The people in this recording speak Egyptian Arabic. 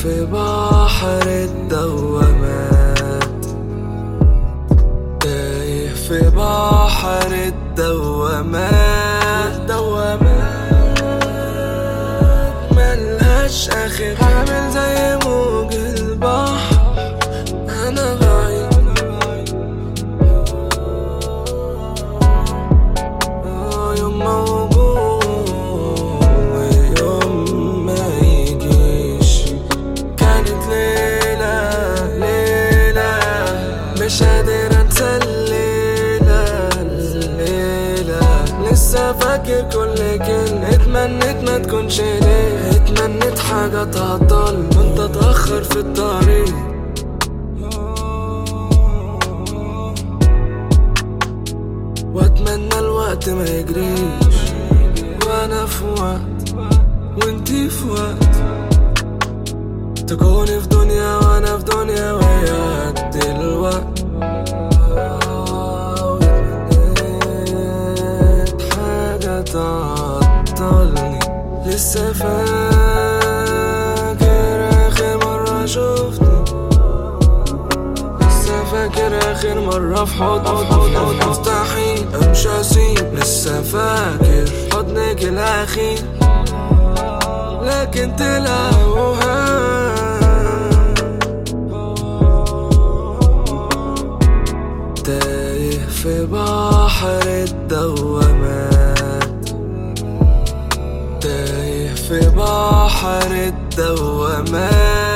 في بحر الدوامات تايه في بحر الدوامات دوامات ملهاش آخر عامل زي موج البحر أنا بعيد آه، يوم موجود ويوم ما يجيش كانت ليلة ليلة مش قادر انسى الليلة الليلة لسه فاكر كل كلمة اتمنيت ما تكونش ليه اتمنيت حاجة تعطل وانت اتأخر في الطريق واتمنى الوقت ما يجريش وانا في وقت وانتي في وقت تكوني في دنيا وانا في دنيا وهي قد الوقت واتمنيت حاجة تعطلني لسه فاكر آخر مرة شفتني لسه فاكر آخر مرة في حضنك مستحيل أمشي أسيب لسه فاكر حضنك الأخير لكن طلع وهام تايه في بحر الدوامات تايه في بحر الدوامات